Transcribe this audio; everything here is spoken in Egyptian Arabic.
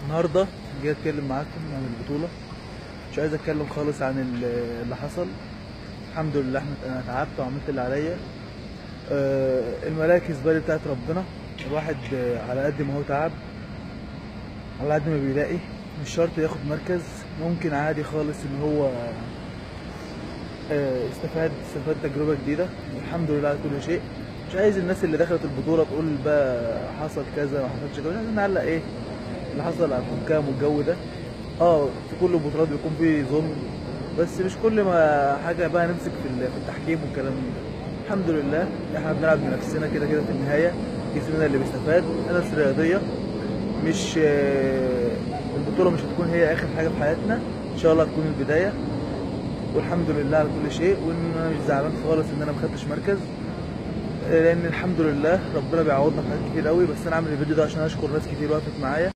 النهارده جاي اتكلم معاكم عن البطوله مش عايز اتكلم خالص عن ال- اللي حصل الحمد لله احنا انا تعبت وعملت اللي عليا آه، المراكز بالي بتاعت ربنا الواحد آه، على قد ما هو تعب على قد ما بيلاقي مش شرط ياخد مركز ممكن عادي خالص ان هو آه، استفاد استفاد تجربه جديده والحمد لله على كل شيء مش عايز الناس اللي دخلت البطوله تقول بقى حصل كذا ما حصلش كذا مش عايزين نعلق ايه اللي حصل على الحكام والجو ده اه في كل البطولات بيكون في ظلم بس مش كل ما حاجه بقى نمسك في ال- في التحكيم والكلام ده الحمد لله احنا بنلعب بنفسنا كده كده في النهايه جسمنا اللي بيستفاد ناس رياضيه مش آه، البطوله مش هتكون هي اخر حاجه في حياتنا ان شاء الله هتكون البدايه والحمد لله على كل شيء وان انا مش زعلان خالص ان انا ما خدتش مركز آه، لان الحمد لله ربنا بيعوضنا في حاجات كتير قوي بس انا عامل الفيديو ده عشان اشكر ناس كتير وقفت معايا